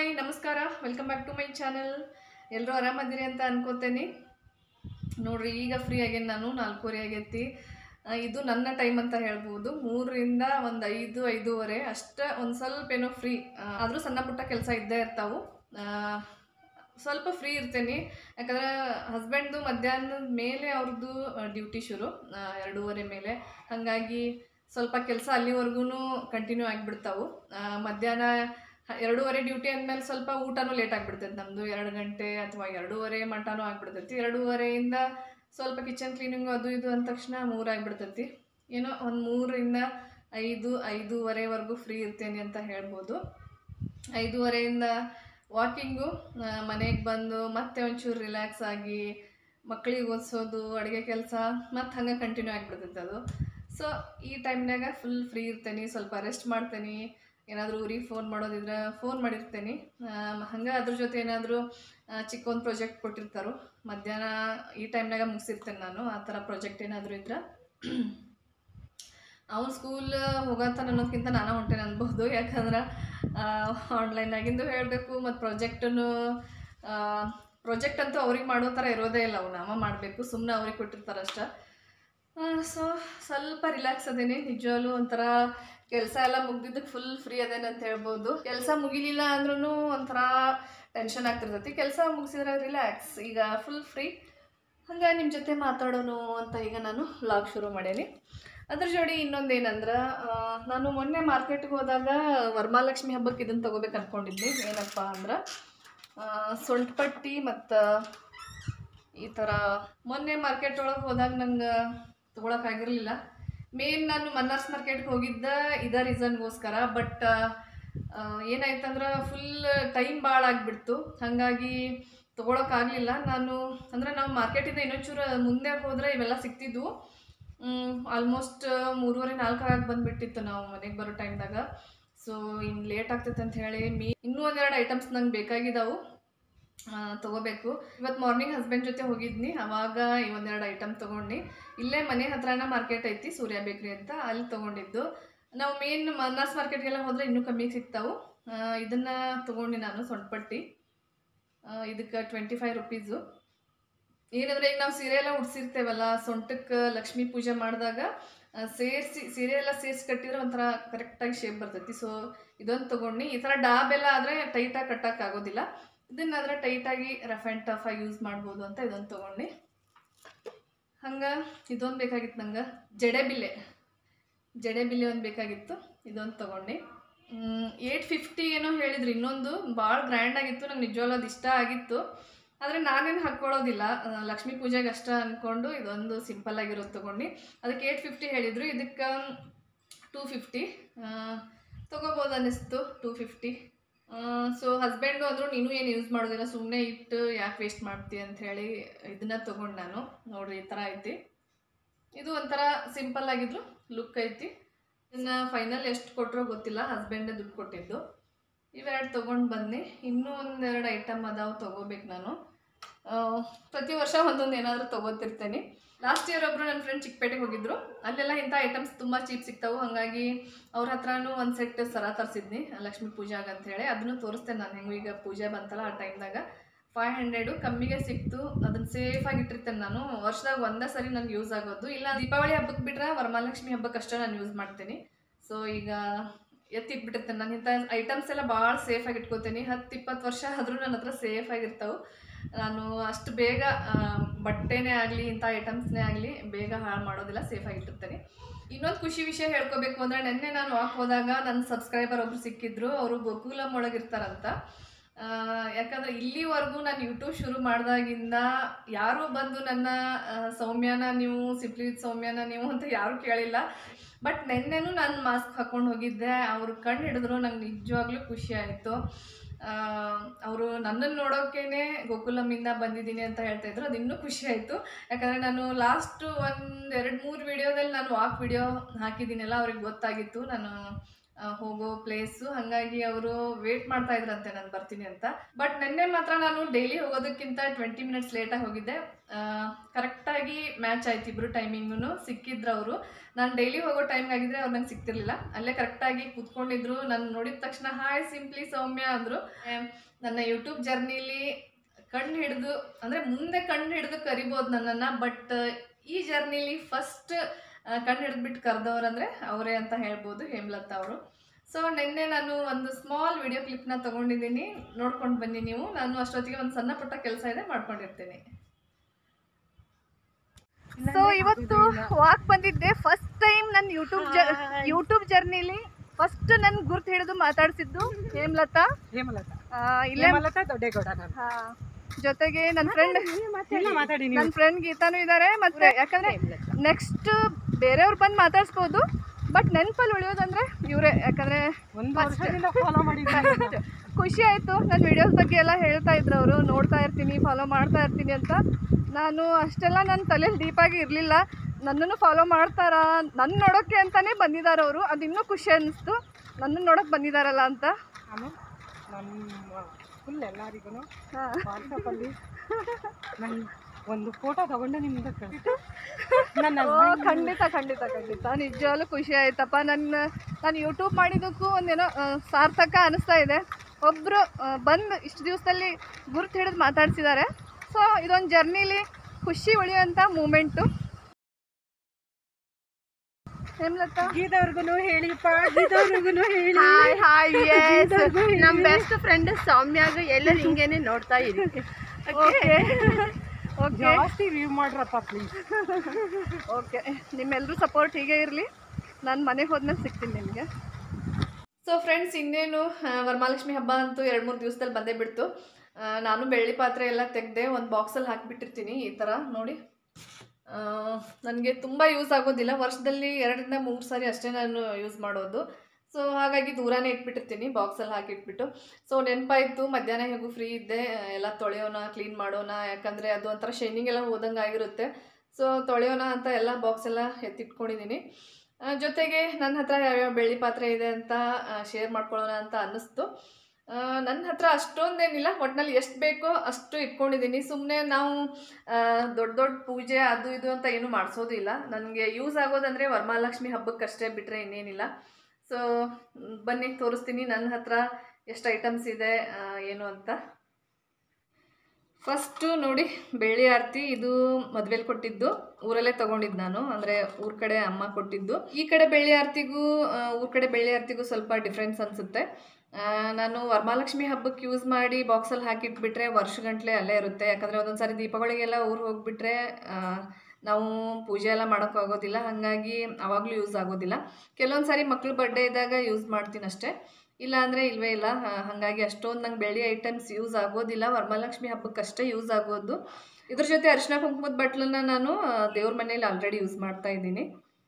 Hi ನಮಸ್ಕಾರ welcome back to my channel ಎಲ್ಲರೂ ಆರಾಮದಿರಿ ಅಂತ ಅನ್ಕೋತೇನೆ ನೋಡ್ರಿ ಈಗ ಫ್ರೀ ಆಗೇನಿ ನಾನು ನಾಲ್ಕೂವರೆ ಆಗೈತಿ ಆ, ಇದು ನನ್ನ ಟೈಮ್ ಅಂತ ಹೇಳ್ಬೋದು ಮೂರರಿಂದ ಒಂದು ಐದು ಐದೂವರೆ ಅಷ್ಟ ಒಂದು ಸ್ವಲ್ಪ ಏನೋ ಫ್ರೀ ಆದರೂ ಸಣ್ಣ ಪುಟ್ಟ ಕೆಲಸ ಇದ್ದೇ ಇರ್ತಾವು ಆ, ಸ್ವಲ್ಪ ಫ್ರೀ ಇರ್ತೇನೆ ಯಾಕಂದ್ರೆ ಹಸ್ಬೆಂಡ್ದು ಮಧ್ಯಾಹ್ನದ ಮೇಲೆ ಅವ್ರದ್ದು ಡ್ಯೂಟಿ ಶುರು ಆ, ಎರಡೂವರೆ ಮೇಲೆ ಹಾಗಾಗಿ ಸ್ವಲ್ಪ ಕೆಲಸ ಅಲ್ಲಿವರೆಗೂ ಕಂಟಿನ್ಯೂ ಆಗಿಬಿಡ್ತಾವು ಆ, ಮಧ್ಯಾಹ್ನ ಹ- ಎರಡೂವರೆ ಡ್ಯೂಟಿ ಅಂದಮೇಲೆ ಸ್ವಲ್ಪ ಊಟನೂ ಲೇಟ್ ಆಗಿಬಿಡ್ತೈತೆ ನಮ್ಮದು ಎರಡು ಗಂಟೆ ಅಥವಾ ಎರಡೂವರೆ ಮಟನೂ ಆಗಿಬಿಡ್ತೈತಿ ಎರಡೂವರೆಯಿಂದ ಸ್ವಲ್ಪ ಕಿಚನ್ ಕ್ಲೀನಿಂಗು ಅದು ಇದು ಅಂದ ತಕ್ಷಣ ಮೂರು ಆಗಿಬಿಡ್ತೈತಿ ಏನೋ ಒಂದು ಮೂರರಿಂದ ಐದು ಐದೂವರೆವರೆಗೂ ಫ್ರೀ ಇರ್ತೇನೆ ಅಂತ ಹೇಳ್ಬೋದು ಐದೂವರೆಯಿಂದ ವಾಕಿಂಗು ಮನೆಗೆ ಬಂದು ಮತ್ತೆ ಒಂಚೂರು ರಿಲ್ಯಾಕ್ಸ್ ಆಗಿ ಮಕ್ಕಳಿಗೆ ಓದಿಸೋದು ಅಡುಗೆ ಕೆಲಸ ಮತ್ತು ಹಂಗೆ ಕಂಟಿನ್ಯೂ ಆಗಿಬಿಡ್ತೈತೆ ಅದು ಸೊ ಈ ಟೈಮ್ನಾಗ ಫುಲ್ ಫ್ರೀ ಇರ್ತೇನೆ ಸ್ವಲ್ಪ ರೆಸ್ಟ್ ಮಾಡ್ತೇನೆ ಏನಾದರೂ ಊರಿಗೆ ಫೋನ್ ಮಾಡೋದಿದ್ರೆ ಫೋನ್ ಮಾಡಿರ್ತೇನೆ ಹಂಗೆ ಅದ್ರ ಜೊತೆ ಏನಾದರೂ ಚಿಕ್ಕ ಒಂದು ಪ್ರಾಜೆಕ್ಟ್ ಕೊಟ್ಟಿರ್ತಾರೋ ಮಧ್ಯಾಹ್ನ ಈ ಟೈಮ್ನಾಗ ಮುಗಿಸಿರ್ತೇನೆ ನಾನು ಆ ಥರ ಪ್ರಾಜೆಕ್ಟ್ ಏನಾದರೂ ಇದ್ರೆ ಅವ್ನು ಸ್ಕೂಲ್ ಹೋಗತ್ತ ಅನ್ನೋದಕ್ಕಿಂತ ನಾನು ಹೊಂಟೇನೆ ಅನ್ಬೋದು ಯಾಕಂದ್ರೆ ಆನ್ಲೈನಾಗಿಂದು ಹೇಳಬೇಕು ಮತ್ತು ಪ್ರಾಜೆಕ್ಟನ್ನು ಪ್ರಾಜೆಕ್ಟ್ ಅಂತೂ ಅವ್ರಿಗೆ ಮಾಡೋ ಥರ ಇರೋದೇ ಇಲ್ಲ ಅವು ನಾವ ಮಾಡಬೇಕು ಸುಮ್ಮನೆ ಅವ್ರಿಗೆ ಕೊಟ್ಟಿರ್ತಾರೆ ಅಷ್ಟೆ ಸೊ ಸ್ವಲ್ಪ ರಿಲ್ಯಾಕ್ಸ್ ಅದೇನೆ ನಿಜವಾಗ್ಲೂ ಒಂಥರ ಕೆಲಸ ಎಲ್ಲ ಮುಗ್ದಿದ್ದಕ್ಕೆ ಫುಲ್ ಫ್ರೀ ಅದೇನೆ ಅಂತ ಹೇಳ್ಬೋದು ಕೆಲಸ ಮುಗಿಲಿಲ್ಲ ಅಂದ್ರೂ ಒಂಥರ ಟೆನ್ಷನ್ ಆಗ್ತಿರ್ತೈತಿ ಕೆಲಸ ಮುಗಿಸಿದ್ರೆ ರಿಲ್ಯಾಕ್ಸ್ ಈಗ ಫುಲ್ ಫ್ರೀ ಹಂಗೆ ನಿಮ್ಮ ಜೊತೆ ಮಾತಾಡೋಣ ಅಂತ ಈಗ ನಾನು ಲಾಗ್ ಶುರು ಮಾಡೇನಿ ಅದ್ರ ಜೋಡಿ ಇನ್ನೊಂದು ಏನಂದ್ರೆ ಆ, ನಾನು ಮೊನ್ನೆ ಮಾರ್ಕೆಟ್ಗೆ ಹೋದಾಗ ವರಮಹಾಲಕ್ಷ್ಮಿ ಹಬ್ಬಕ್ಕೆ ಇದನ್ನು ತೊಗೋಬೇಕು ಅಂದ್ಕೊಂಡಿದ್ದೆ ಏನಪ್ಪ ಅಂದ್ರೆ ಆ, ಸೊಂಟಪಟ್ಟಿ ಮತ್ತು ಈ ಥರ ಮೊನ್ನೆ ಮಾರ್ಕೆಟ್ ಒಳಗೆ ಹೋದಾಗ ನಂಗೆ ತೊಗೊಳಕ್ಕಾಗಿರಲಿಲ್ಲ ಮೇನ್ ನಾನು ಮನ್ನಾರ್ಸ್ ಮಾರ್ಕೆಟ್ಗೆ ಹೋಗಿದ್ದ ಇದ ರೀಸನ್ಗೋಸ್ಕರ ಬಟ್ ಏನಾಯ್ತಂದ್ರೆ ಫುಲ್ ಟೈಮ್ ಭಾಳ ಆಗಿಬಿಡ್ತು ಹಾಗಾಗಿ ತೊಗೊಳಕ್ಕಾಗಲಿಲ್ಲ ನಾನು ಅಂದರೆ ನಾವು ಮಾರ್ಕೆಟಿಂದ ಇನ್ನೊಂಚೂರು ಮುಂದೆ ಹೋದರೆ ಇವೆಲ್ಲ ಸಿಗ್ತಿದ್ವು ಆಲ್ಮೋಸ್ಟ್ ಮೂರುವರೆ ನಾಲ್ಕಾಗಿ ಬಂದುಬಿಟ್ಟಿತ್ತು ನಾವು ಮನೆಗೆ ಬರೋ ಟೈಮ್ದಾಗ ಸೊ ಇನ್ನು ಲೇಟ್ ಆಗ್ತೈತೆ ಅಂತ ಹೇಳಿ ಮೀ ಇನ್ನೂ ಒಂದೆರಡು ಐಟಮ್ಸ್ ನಂಗೆ ಬೇಕಾಗಿದ್ದಾವು ಆ, ತಗೋಬೇಕು ಇವತ್ತು ಮಾರ್ನಿಂಗ್ ಹಸ್ಬೆಂಡ್ ಜೊತೆ ಹೋಗಿದ್ನಿ ಅವಾಗ ಈ ಒಂದೆರಡು ಐಟಮ್ ತೊಗೊಂಡು ಇಲ್ಲೇ ಮನೆ ಹತ್ರನ ಮಾರ್ಕೆಟ್ ಐತಿ ಸೂರ್ಯ ಬೇಕ್ರಿ ಅಂತ ಅಲ್ಲಿ ತೊಗೊಂಡಿದ್ದು ನಾವು ಮೇನ್ ಮನ್ನಾಸ್ ಮಾರ್ಕೆಟ್ಗೆಲ್ಲ ಹೋದರೆ ಇನ್ನೂ ಕಮ್ಮಿಗೆ ಸಿಗ್ತಾವು ಆ, ಇದನ್ನ ತೊಗೊಂಡು ನಾನು ಸೊಂಟಪಟ್ಟಿ ಇದಕ್ಕೆ ಟ್ವೆಂಟಿ ಫೈವ್ ರುಪೀಸು ಏನಂದ್ರೆ ಈಗ ನಾವು ಸೀರೆ ಎಲ್ಲ ಉಡ್ಸಿರ್ತೇವಲ್ಲ ಸೊಂಟಕ್ಕೆ ಲಕ್ಷ್ಮೀ ಪೂಜೆ ಮಾಡಿದಾಗ ಸೇರಿಸಿ ಸೀರೆ ಎಲ್ಲ ಸೇರಿಸಿ ಕಟ್ಟಿದ್ರೆ ಒಂಥರ ಕರೆಕ್ಟಾಗಿ ಶೇಪ್ ಬರ್ತೈತಿ ಸೊ ಇದೊಂದು ತೊಗೊಂಡು ಈ ಥರ ಡಾಬ್ ಎಲ್ಲ ಆದರೆ ಟೈಟಾಗಿ ಕಟ್ಟಕ್ಕೆ ಆಗೋದಿಲ್ಲ ಇದನ್ನಾದ್ರೆ ಟೈಟಾಗಿ ರಫ್ ಆ್ಯಂಡ್ ಟಫ್ ಆಗಿ ಯೂಸ್ ಮಾಡ್ಬೋದು ಅಂತ ಇದೊಂದು ತೊಗೊಂಡು ಹಂಗೆ ಇದೊಂದು ಬೇಕಾಗಿತ್ತು ನಂಗೆ ಜಡೆಬಿಲ್ಲೆ ಜಡೆಬಿಲ್ಲೆ ಒಂದು ಬೇಕಾಗಿತ್ತು ಇದೊಂದು ತೊಗೊಂಡು ಏಯ್ಟ್ ಫಿಫ್ಟಿ ಏನೋ ಹೇಳಿದ್ರು ಇನ್ನೊಂದು ಭಾಳ ಗ್ರ್ಯಾಂಡ್ ಆಗಿತ್ತು ನಂಗೆ ನಿಜವಾಗ್ಲೂ ಅದು ಇಷ್ಟ ಆಗಿತ್ತು ಆದರೆ ನಾನೇನು ಹಾಕ್ಕೊಳ್ಳೋದಿಲ್ಲ ಆ, ಲಕ್ಷ್ಮೀ ಪೂಜೆಗೆ ಅಷ್ಟ ಅಂದ್ಕೊಂಡು ಇದೊಂದು ಸಿಂಪಲ್ ಆಗಿರೋದು ತೊಗೊಂಡು ಅದಕ್ಕೆ ಏಯ್ಟ್ ಫಿಫ್ಟಿ ಹೇಳಿದರು ಇದಕ್ಕೆ ಟೂ ಫಿಫ್ಟಿ ತೊಗೋಬೋದು ಅನ್ನಿಸ್ತು ಟೂ ಫಿಫ್ಟಿ ಸೊ ಹಸ್ಬೆಂಡು ಅಂದರು ನೀನು ಏನು ಯೂಸ್ ಮಾಡೋದಿಲ್ಲ ಸುಮ್ಮನೆ ಇಟ್ಟು ಯಾಕೆ ವೇಸ್ಟ್ ಮಾಡ್ತಿ ಅಂತ ಹೇಳಿ ಇದನ್ನ ತೊಗೊಂಡು ನಾನು ನೋಡ್ರಿ ಈ ಥರ ಐತಿ ಇದು ಒಂಥರ ಸಿಂಪಲ್ ಆಗಿದ್ರು ಲುಕ್ ಐತಿ ಇನ್ನು ಫೈನಲ್ ಎಷ್ಟು ಕೊಟ್ಟರೋ ಗೊತ್ತಿಲ್ಲ ಹಸ್ಬೆಂಡೇ ದುಡ್ಡು ಕೊಟ್ಟಿದ್ದು ಇವೆರಡು ತೊಗೊಂಡು ಬಂದು ಇನ್ನೂ ಒಂದೆರಡು ಐಟಮ್ ಅದಾವು ತೊಗೋಬೇಕು ನಾನು ಆ, ಪ್ರತಿ ವರ್ಷ ಒಂದೊಂದು ಏನಾದರೂ ತೊಗೋತಿರ್ತೇನೆ ಲಾಸ್ಟ್ ಇಯರ್ ಒಬ್ಬರು ನನ್ನ ಫ್ರೆಂಡ್ ಚಿಕ್ಕಪೇಟೆಗೆ ಹೋಗಿದ್ರು ಅಲ್ಲೆಲ್ಲ ಇಂಥ ಐಟಮ್ಸ್ ತುಂಬ ಚೀಪ್ ಸಿಗ್ತಾವು ಹಾಗಾಗಿ ಅವ್ರ ಹತ್ರನೂ ಒಂದು ಸೆಟ್ ಸರ ತರಿಸಿದ್ನಿ ಲಕ್ಷ್ಮೀ ಪೂಜಾಗ ಅಂತ ಹೇಳಿ ಅದನ್ನು ತೋರಿಸ್ತೇನೆ ನಾನು ಹೆಂಗೂ ಈಗ ಪೂಜೆ ಬಂತಲ್ಲ ಆ ಟೈಮ್ದಾಗ ಫೈವ್ ಹಂಡ್ರೆಡು ಕಮ್ಮಿಗೆ ಸಿಕ್ತು ಅದನ್ನು ಸೇಫಾಗಿ ಇಟ್ಟಿರ್ತೇನೆ ನಾನು ವರ್ಷದಾಗ ಒಂದೇ ಸರಿ ನನಗೆ ಯೂಸ್ ಆಗೋದು ಇಲ್ಲ ದೀಪಾವಳಿ ಹಬ್ಬಕ್ಕೆ ಬಿಟ್ರೆ ವರಮಹಾಲಕ್ಷ್ಮಿ ಹಬ್ಬಕ್ಕೆ ಅಷ್ಟೇ ನಾನು ಯೂಸ್ ಮಾಡ್ತೀನಿ ಸೊ ಈಗ ಎತ್ತಿಟ್ಬಿಟ್ಟಿರ್ತೇನೆ ನಾನು ಇಂಥ ಐಟಮ್ಸ್ ಎಲ್ಲ ಭಾಳ ಸೇಫಾಗಿ ಇಟ್ಕೋತೀನಿ ಹತ್ತು ಇಪ್ಪತ್ತು ವರ್ಷ ಆದರೂ ನನ್ನ ಹತ್ರ ಸೇಫಾಗಿರ್ತಾವೆ ನಾನು ಅಷ್ಟು ಬೇಗ ಆ, ಬಟ್ಟೆನೇ ಆಗಲಿ ಇಂಥ ಐಟಮ್ಸ್ನೇ ಆಗಲಿ ಬೇಗ ಹಾಳು ಮಾಡೋದಿಲ್ಲ ಸೇಫಾಗಿ ಇಟ್ಟಿರ್ತೇನೆ ಇನ್ನೊಂದು ಖುಷಿ ವಿಷಯ ಹೇಳ್ಕೊಬೇಕು ಅಂದರೆ ನಿನ್ನೆ ನಾನು ವಾಕ್ ಹೋದಾಗ ನನ್ನ ಸಬ್ಸ್ಕ್ರೈಬರ್ ಒಬ್ರು ಸಿಕ್ಕಿದ್ರು ಅವರು ಗೋಕುಲಂ ಒಳಗಿರ್ತಾರಂತ ಆ, ಯಾಕಂದ್ರೆ ಇಲ್ಲಿವರೆಗೂ ನಾನು ಯೂಟ್ಯೂಬ್ ಶುರು ಮಾಡಿದಾಗಿಂದ ಯಾರೂ ಬಂದು ನನ್ನ ಆ, ಸೌಮ್ಯನ ನೀವು ಸಿಂಪ್ಲಿ ವಿತ್ ಸೌಮ್ಯನ ನೀವು ಅಂತ ಯಾರೂ ಕೇಳಿಲ್ಲ ಬಟ್ ನೆನ್ನೆನೂ ನಾನು ಮಾಸ್ಕ್ ಹಾಕ್ಕೊಂಡು ಹೋಗಿದ್ದೆ ಅವ್ರು ಕಣ್ಣು ಹಿಡಿದ್ರು ನಂಗೆ ನಿಜವಾಗ್ಲೂ ಖುಷಿ ಆಯಿತು ಅವರು ನನ್ನನ್ನು ನೋಡೋಕ್ಕೇನೆ ಗೋಕುಲಮಿಂದ ಬಂದಿದ್ದೀನಿ ಅಂತ ಹೇಳ್ತಾ ಇದ್ರು ಅದು ಇನ್ನೂ ಖುಷಿ ಆಯಿತು ಯಾಕಂದರೆ ನಾನು ಲಾಸ್ಟ್ ಒಂದು ಎರಡು ಮೂರು ವಿಡಿಯೋದಲ್ಲಿ ನಾನು ವಾಕ್ ವಿಡಿಯೋ ಹಾಕಿದ್ದೀನಲ್ಲ ಅವ್ರಿಗೆ ಗೊತ್ತಾಗಿತ್ತು ನಾನು ಆ, ಹೋಗೋ ಪ್ಲೇಸು ಹಾಗಾಗಿ ಅವರು ವೇಟ್ ಮಾಡ್ತಾ ಇದ್ರಂತೆ ನಾನು ಬರ್ತೀನಿ ಅಂತ ಬಟ್ ನಿನ್ನೆ ಮಾತ್ರ ನಾನು ಡೈಲಿ ಹೋಗೋದಕ್ಕಿಂತ ಟ್ವೆಂಟಿ ಮಿನಿಟ್ಸ್ ಲೇಟಾಗಿ ಹೋಗಿದ್ದೆ ಕರೆಕ್ಟಾಗಿ ಮ್ಯಾಚ್ ಆಯ್ತು ಇಬ್ಬರು ಟೈಮಿಂಗೂ ಸಿಕ್ಕಿದ್ರು ಅವರು ನಾನು ಡೈಲಿ ಹೋಗೋ ಟೈಮ್ಗೆ ಆಗಿದ್ರೆ ಅವ್ರು ನಂಗೆ ಸಿಗ್ತಿರ್ಲಿಲ್ಲ ಅಲ್ಲೇ ಕರೆಕ್ಟಾಗಿ ಕೂತ್ಕೊಂಡಿದ್ರು ನಾನು ನೋಡಿದ ತಕ್ಷಣ ಹಾಯ್ ಸಿಂಪ್ಲಿ ಸೌಮ್ಯ ಅಂದರು ನನ್ನ ಯೂಟ್ಯೂಬ್ ಜರ್ನಿಲಿ ಕಣ್ಣು ಹಿಡಿದು ಅಂದರೆ ಮುಂದೆ ಕಣ್ಣು ಹಿಡಿದು ಕರಿಬೋದು ನನ್ನನ್ನು ಬಟ್ ಈ ಜರ್ನಿಲಿ ಫಸ್ಟ್ ಕಣ್ಣು ಹಿಡಿದ್ಬಿಟ್ಟು ಕರೆದವ್ರಂದರೆ ಅವರೇ ಅಂತ ಹೇಳ್ಬೋದು ಹೇಮಲತಾ ಅವರು ಸೊ ನಿನ್ನೆ ನಾನು ಒಂದು ಸ್ಮಾಲ್ ವಿಡಿಯೋ ಕ್ಲಿಪ್ನ ತೊಗೊಂಡಿದ್ದೀನಿ ನೋಡ್ಕೊಂಡು ಬನ್ನಿ ನೀವು ನಾನು ಅಷ್ಟೊತ್ತಿಗೆ ಒಂದು ಸಣ್ಣ ಪುಟ್ಟ ಕೆಲಸ ಇದೆ ಮಾಡ್ಕೊಂಡಿರ್ತೀನಿ ಸೊ ಇವತ್ತು ವಾಕ್ ಬಂದಿದ್ದೆ ಫಸ್ಟ್ ಟೈಮ್ ನನ್ನ ಯೂಟ್ಯೂಬ್ ಯೂಟ್ಯೂಬ್ ಜರ್ನಿಲಿ ಫಸ್ಟ್ ನನ್ ಗುರ್ತು ಹಿಡಿದು ಮಾತಾಡ್ಸಿದ್ದು ಹೇಮಲತಾ ಹೇಮಲತಾ ಆ, ಇಲ್ಲೇ ಹೇಮಲತಾ ದೊಡ್ಡೇಗೌಡ ನಾನು ಹಾ. ಜೊತೆಗೆ ನನ್ನ ಫ್ರೆಂಡ್ ಇಲ್ಲ ಮಾತಾಡಿ ನೀವು ನನ್ನ ಫ್ರೆಂಡ್ ಗೀತಾನು ಇದ್ದಾರೆ ಮತ್ತೆ ಯಾಕಂದ್ರೆ ನೆಕ್ಸ್ಟ್ ಬೇರೆಯವ್ರು ಬಂದು ಮಾತಾಡ್ಸ್ಬೋದು ಬಟ್ ನೆನಪಲ್ಲಿ ಉಳಿಯೋದಂದ್ರೆ ಇವರೇ ಯಾಕಂದ್ರೆ ಒಂದು ವರ್ಷದಿಂದ ಫಾಲೋ ಮಾಡಿದ್ದೀನಿ ಖುಷಿ ಆಯಿತು ನನ್ನ ವಿಡಿಯೋಸ್ ಬಗ್ಗೆ ಎಲ್ಲ ಹೇಳ್ತಾ ಇದ್ರು ಅವರು ನೋಡ್ತಾ ಇರ್ತೀನಿ ಫಾಲೋ ಮಾಡ್ತಾ ಇರ್ತೀನಿ ಅಂತ ನಾನು ಅಷ್ಟೆಲ್ಲ ನನ್ನ ತಲೆಯಲ್ಲಿ ಡೀಪಾಗಿ ಇರಲಿಲ್ಲ ನನ್ನನ್ನು ಫಾಲೋ ಮಾಡ್ತಾರಾ ನನ್ನ ನೋಡೋಕ್ಕೆ ಅಂತಲೇ ಬಂದಿದ್ದಾರೆ ಅವರು ಅದು ಇನ್ನೂ ಖುಷಿ ಅನ್ನಿಸ್ತು ನನ್ನನ್ನು ನೋಡೋಕೆ ಬಂದಿದ್ದಾರಲ್ಲ ಅಂತ ನಾನು ನಮ್ಮ ಫುಲ್ ಎಲ್ಲರಿಗೂ ಹಾಂ ವಾಟ್ಸಪ್ಪಲ್ಲಿ ನನ್ನ ಒಂದು ಫೋಟೋ ತಗೊಂಡು ನಿಮ್ಗೆ ಕಳಿಸ್ತು ನನ್ನ ಓ ಖಂಡಿತ ಖಂಡಿತ ಖಂಡಿತ ನಿಜವಾಗ್ಲೂ ಖುಷಿ ಆಯ್ತಪ್ಪ ನನ್ನ ನಾನು ಯೂಟ್ಯೂಬ್ ಮಾಡಿದ್ದಕ್ಕೂ ಒಂದೇನೋ ಆ, ಸಾರ್ಥಕ ಅನಿಸ್ತಾ ಇದೆ ಒಬ್ಬರು ಬಂದು ಇಷ್ಟು ದಿವಸದಲ್ಲಿ ಗುರ್ತು ಹಿಡಿದು ಮಾತಾಡ್ಸಿದ್ದಾರೆ ಸೊ ಇದೊಂದು ಜರ್ನಿಲಿ ಖುಷಿ ಉಳಿಯುವಂಥ ಮೂಮೆಂಟು ಹೇಮಲತಾ ಗೀದವ್ರಿಗೂ ಹೇಳಿಪ್ಪ ಗೀದವ್ರಿಗೂ ಹೇಳಿ ಹಾಯ್ ಹಾಯ್ ಎಸ್ ನಮ್ಮ ಬೆಸ್ಟ್ ಫ್ರೆಂಡ್ ಸೌಮ್ಯಾಗ ಎಲ್ಲರೂ ಹಿಂಗೇನೆ ನೋಡ್ತಾ ಇರಿ ಓಕೆ ಓಕೆ ಜಾಸ್ತಿ ವ್ಯೂ ಮಾಡ್ರಪ್ಪ ಪ್ಲೀಸ್ ಓಕೆ ನಿಮ್ಮೆಲ್ಲರೂ ಸಪೋರ್ಟ್ ಹೀಗೆ ಇರಲಿ ನಾನು ಮನೆಗೆ ಹೋದ್ಮೇಲೆ ಸಿಗ್ತೀನಿ ನಿಮಗೆ ಸೊ ಫ್ರೆಂಡ್ಸ್ ಇನ್ನೇನು ಆ, ವರಮಹಾಲಕ್ಷ್ಮಿ ಹಬ್ಬ ಅಂತೂ ಎರಡು ಮೂರು ದಿವಸದಲ್ಲಿ ಬಂದೇ ಬಿಡ್ತು ಆ, ನಾನು ಬೆಳ್ಳಿ ಪಾತ್ರೆ ಎಲ್ಲ ತೆಗೆದೆ ಒಂದು ಬಾಕ್ಸಲ್ಲಿ ಹಾಕಿಬಿಟ್ಟಿರ್ತೀನಿ ಈ ಥರ ನೋಡಿ ನನಗೆ ತುಂಬ ಯೂಸ್ ಆಗೋದಿಲ್ಲ ವರ್ಷದಲ್ಲಿ ಎರಡರಿಂದ ಮೂರು ಸಾರಿ ಅಷ್ಟೇ ನಾನು ಯೂಸ್ ಮಾಡೋದು ಸೊ ಹಾಗಾಗಿ ದೂರನೇ ಇಟ್ಬಿಟ್ಟಿರ್ತೀನಿ ಬಾಕ್ಸಲ್ಲಿ ಹಾಕಿಟ್ಬಿಟ್ಟು ಸೊ ನೆನಪಾಯಿತು ಮಧ್ಯಾಹ್ನ ಹೇಗೂ ಫ್ರೀ ಇದ್ದೆ ಆ, ಎಲ್ಲ ತೊಳೆಯೋಣ ಕ್ಲೀನ್ ಮಾಡೋಣ ಯಾಕಂದರೆ ಅದು ಒಂಥರ ಶೈನಿಂಗ್ ಎಲ್ಲ ಹೋದಂಗೆ ಆಗಿರುತ್ತೆ ಸೊ ತೊಳೆಯೋಣ ಅಂತ ಎಲ್ಲ ಬಾಕ್ಸ್ ಎಲ್ಲ ಎತ್ತಿಟ್ಕೊಂಡಿದ್ದೀನಿ ಆ, ಜೊತೆಗೆ ನನ್ನ ಹತ್ರ ಯಾವ್ಯಾವ ಬೆಳ್ಳಿ ಪಾತ್ರೆ ಇದೆ ಅಂತ ಶೇರ್ ಮಾಡ್ಕೊಳ್ಳೋಣ ಅಂತ ಅನ್ನಿಸ್ತು ಆ, ನನ್ನ ಹತ್ರ ಅಷ್ಟೊಂದೇನಿಲ್ಲ ಒಟ್ನಲ್ಲಿ ಎಷ್ಟು ಬೇಕೋ ಅಷ್ಟು ಇಟ್ಕೊಂಡಿದ್ದೀನಿ ಸುಮ್ಮನೆ ನಾವು ದೊಡ್ಡ ದೊಡ್ಡ ಪೂಜೆ ಅದು ಇದು ಅಂತ ಏನು ಮಾಡಿಸೋದಿಲ್ಲ ನನಗೆ ಯೂಸ್ ಆಗೋದಂದರೆ ವರಮಹಾಲಕ್ಷ್ಮಿ ಹಬ್ಬಕ್ಕಷ್ಟೇ ಬಿಟ್ಟರೆ ಇನ್ನೇನಿಲ್ಲ ಸೊ ಬನ್ನಿ ತೋರಿಸ್ತೀನಿ ನನ್ನ ಹತ್ರ ಎಷ್ಟು ಐಟಮ್ಸ್ ಇದೆ ಆ, ಏನು ಅಂತ ಫಸ್ಟು ನೋಡಿ ಬೆಳ್ಳಿ ಆರತಿ ಇದು ಮದ್ವೆಲಿ ಕೊಟ್ಟಿದ್ದು ಊರಲ್ಲೇ ತಗೊಂಡಿದ್ದು ನಾನು ಅಂದರೆ ಊರ ಕಡೆ ಅಮ್ಮ ಕೊಟ್ಟಿದ್ದು ಈ ಕಡೆ ಬೆಳ್ಳಿ ಆರತಿಗೂ ಊರ ಕಡೆ ಬೆಳ್ಳಿ ಆರತಿಗೂ ಸ್ವಲ್ಪ ಡಿಫ್ರೆನ್ಸ್ ಅನಿಸುತ್ತೆ ನಾನು ವರಮಹಾಲಕ್ಷ್ಮಿ ಹಬ್ಬಕ್ಕೆ ಯೂಸ್ ಮಾಡಿ ಬಾಕ್ಸಲ್ಲಿ ಹಾಕಿಟ್ಬಿಟ್ರೆ ವರ್ಷಗಂಟ್ಲೆ ಅಲ್ಲೇ ಇರುತ್ತೆ ಯಾಕಂದರೆ ಒಂದೊಂದು ಸಾರಿ ದೀಪಾವಳಿಗೆಲ್ಲ ಊರು ಹೋಗಿಬಿಟ್ರೆ ನಾವು ಪೂಜೆ ಎಲ್ಲ ಮಾಡೋಕ್ಕಾಗೋದಿಲ್ಲ ಹಾಗಾಗಿ ಆವಾಗಲೂ ಯೂಸ್ ಆಗೋದಿಲ್ಲ ಕೆಲವೊಂದು ಸಾರಿ ಮಕ್ಳು ಬರ್ಡೇ ಇದ್ದಾಗ ಯೂಸ್ ಮಾಡ್ತೀನಿ ಅಷ್ಟೇ ಇಲ್ಲ ಅಂದರೆ ಇಲ್ವೇ ಇಲ್ಲ ಹಾ- ಹಾಗಾಗಿ ಅಷ್ಟೊಂದು ನಂಗೆ ಬೆಳ್ಳಿ ಐಟಮ್ಸ್ ಯೂಸ್ ಆಗೋದಿಲ್ಲ ವರಮಹಾಲಕ್ಷ್ಮಿ ಹಬ್ಬಕ್ಕಷ್ಟೇ ಯೂಸ್ ಆಗೋದು ಇದ್ರ ಜೊತೆ ಅರಿಶಿನ ಕುಂಕುಮದ ಬಟ್ಲನ್ನ ನಾನು ಆ, ದೇವ್ರ ಮನೇಲಿ ಆಲ್ರೆಡಿ ಯೂಸ್ ಮಾಡ್ತಾ ಇದ್ದೀನಿ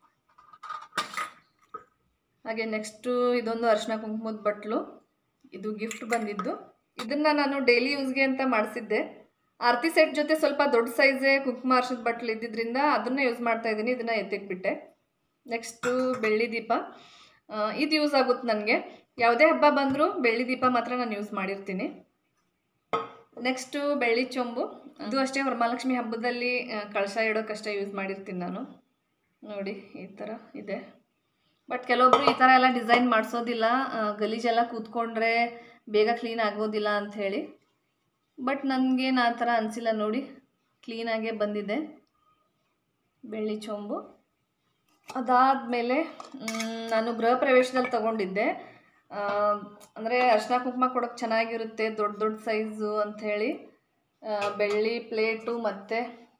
ಹಾಗೆ ನೆಕ್ಸ್ಟು ಇದೊಂದು ಅರಿಶಿನ ಕುಂಕುಮದ ಬಟ್ಲು ಇದು ಗಿಫ್ಟ್ ಬಂದಿದ್ದು ಇದನ್ನು ನಾನು ಡೈಲಿ ಯೂಸ್ಗೆ ಅಂತ ಮಾಡಿಸಿದ್ದೆ ಆರತಿ ಸೆಟ್ ಜೊತೆ ಸ್ವಲ್ಪ ದೊಡ್ಡ ಸೈಜೇ ಕುಂಕುಮ ಅರ್ಶದ ಬಟ್ಲು ಇದ್ದಿದ್ದರಿಂದ ಅದನ್ನೇ ಯೂಸ್ ಮಾಡ್ತಾ ಇದ್ದೀನಿ ಇದನ್ನು ಎತ್ತಿಟ್ಬಿಟ್ಟೆ ನೆಕ್ಸ್ಟು ಬೆಳ್ಳಿ ದೀಪ ಆ, ಇದು ಯೂಸ್ ಆಗುತ್ತೆ ನನಗೆ ಯಾವುದೇ ಹಬ್ಬ ಬಂದರೂ ಬೆಳ್ಳಿ ದೀಪ ಮಾತ್ರ ನಾನು ಯೂಸ್ ಮಾಡಿರ್ತೀನಿ ನೆಕ್ಸ್ಟು ಬೆಳ್ಳಿ ಚೊಂಬು ಇದು ಅಷ್ಟೇ ವರಮಹಾಲಕ್ಷ್ಮಿ ಹಬ್ಬದಲ್ಲಿ ಆ, ಕಳಶ ಇಡೋಕ್ಕಷ್ಟೇ ಯೂಸ್ ಮಾಡಿರ್ತೀನಿ ನಾನು ನೋಡಿ ಈ ಥರ ಇದೆ ಬಟ್ ಕೆಲವೊಬ್ರು ಈ ಥರ ಎಲ್ಲ ಡಿಸೈನ್ ಮಾಡಿಸೋದಿಲ್ಲ ಗಲೀಜೆಲ್ಲ ಕೂತ್ಕೊಂಡ್ರೆ ಬೇಗ ಕ್ಲೀನ್ ಆಗೋದಿಲ್ಲ ಅಂಥೇಳಿ ಬಟ್ ನನಗೇನು ಆ ಥರ ಅನಿಸಿಲ್ಲ ನೋಡಿ ಕ್ಲೀನಾಗೇ ಬಂದಿದೆ ಬೆಳ್ಳಿ ಚೊಂಬು ಅದಾದಮೇಲೆ ನಾನು ಗೃಹ ಪ್ರವೇಶದಲ್ಲಿ ತಗೊಂಡಿದ್ದೆ ಅಂದರೆ ಅರ್ಶಿನ ಕುಂಕುಮ ಕೊಡೋಕೆ ಚೆನ್ನಾಗಿರುತ್ತೆ ದೊಡ್ಡ ದೊಡ್ಡ ಸೈಜು ಅಂಥೇಳಿ ಬೆಳ್ಳಿ ಪ್ಲೇಟು ಮತ್ತು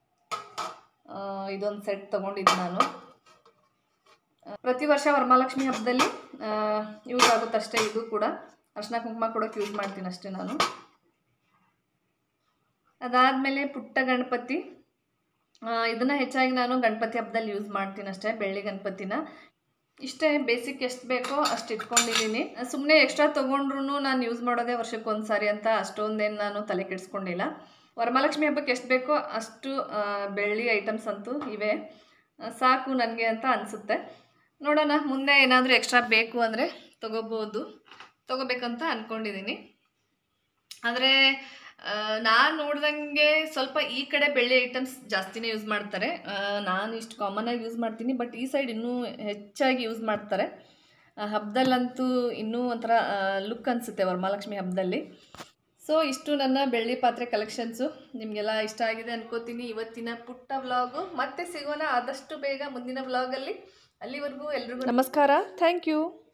ಇದೊಂದು ಸೆಟ್ ತೊಗೊಂಡಿದ್ದು ನಾನು ಆ, ಪ್ರತಿ ವರ್ಷ ವರಮಹಾಲಕ್ಷ್ಮಿ ಹಬ್ಬದಲ್ಲಿ ಯೂಸ್ ಆಗುತ್ತಷ್ಟೇ ಇದು ಕೂಡ ಅರ್ಶಿನ ಕುಂಕುಮ ಕೊಡೋಕೆ ಯೂಸ್ ಮಾಡ್ತೀನಿ ಅಷ್ಟೇ ನಾನು ಅದಾದಮೇಲೆ ಪುಟ್ಟ ಗಣಪತಿ ಇದನ್ನು ಹೆಚ್ಚಾಗಿ ನಾನು ಗಣಪತಿ ಹಬ್ಬದಲ್ಲಿ ಯೂಸ್ ಮಾಡ್ತೀನಿ ಅಷ್ಟೇ ಬೆಳ್ಳಿ ಗಣಪತಿನ ಇಷ್ಟೇ ಬೇಸಿಕ್ ಎಷ್ಟು ಬೇಕೋ ಅಷ್ಟು ಇಟ್ಕೊಂಡಿದ್ದೀನಿ ಸುಮ್ಮನೆ ಎಕ್ಸ್ಟ್ರಾ ತೊಗೊಂಡ್ರು ನಾನು ಯೂಸ್ ಮಾಡೋದೇ ವರ್ಷಕ್ಕೆ ಒಂದು ಸಾರಿ ಅಂತ ಅಷ್ಟೊಂದೇನು ನಾನು ತಲೆ ಕೆಡಿಸ್ಕೊಂಡಿಲ್ಲ ವರಮಹಾಲಕ್ಷ್ಮಿ ಹಬ್ಬಕ್ಕೆ ಎಷ್ಟು ಬೇಕೋ ಅಷ್ಟು ಆ, ಬೆಳ್ಳಿ ಐಟಮ್ಸ್ ಅಂತೂ ಇವೆ ಆ, ಸಾಕು ನನಗೆ ಅಂತ ಅನಿಸುತ್ತೆ ನೋಡೋಣ ಮುಂದೆ ಏನಾದರೂ ಎಕ್ಸ್ಟ್ರಾ ಬೇಕು ಅಂದರೆ ತೊಗೋಬೋದು ತೊಗೋಬೇಕಂತ ಅಂದ್ಕೊಂಡಿದ್ದೀನಿ ಆದರೆ ನಾನು ನೋಡ್ದಂಗೆ ಸ್ವಲ್ಪ ಈ ಕಡೆ ಬೆಳ್ಳಿ ಐಟಮ್ಸ್ ಜಾಸ್ತಿನೇ ಯೂಸ್ ಮಾಡ್ತಾರೆ ಆ, ನಾನು ಇಷ್ಟು ಕಾಮನಾಗಿ ಯೂಸ್ ಮಾಡ್ತೀನಿ ಬಟ್ ಈ ಸೈಡ್ ಇನ್ನೂ ಹೆಚ್ಚಾಗಿ ಯೂಸ್ ಮಾಡ್ತಾರೆ ಆ, ಹಬ್ಬದಲ್ಲಂತೂ ಇನ್ನೂ ಒಂಥರ ಲುಕ್ ಅನಿಸುತ್ತೆ ವರಮಹಾಲಕ್ಷ್ಮಿ ಹಬ್ಬದಲ್ಲಿ ಸೊ ಇಷ್ಟು ನನ್ನ ಬೆಳ್ಳಿ ಪಾತ್ರೆ ಕಲೆಕ್ಷನ್ಸು ನಿಮಗೆಲ್ಲ ಇಷ್ಟ ಆಗಿದೆ ಅನ್ಕೋತೀನಿ ಇವತ್ತಿನ ಪುಟ್ಟ ವ್ಲಾಗು ಮತ್ತೆ ಸಿಗೋಣ ಆದಷ್ಟು ಬೇಗ ಮುಂದಿನ ವ್ಲಾಗಲ್ಲಿ ಅಲ್ಲಿವರೆಗೂ ಎಲ್ರಿಗೂ ನಮಸ್ಕಾರ ಥ್ಯಾಂಕ್ ಯು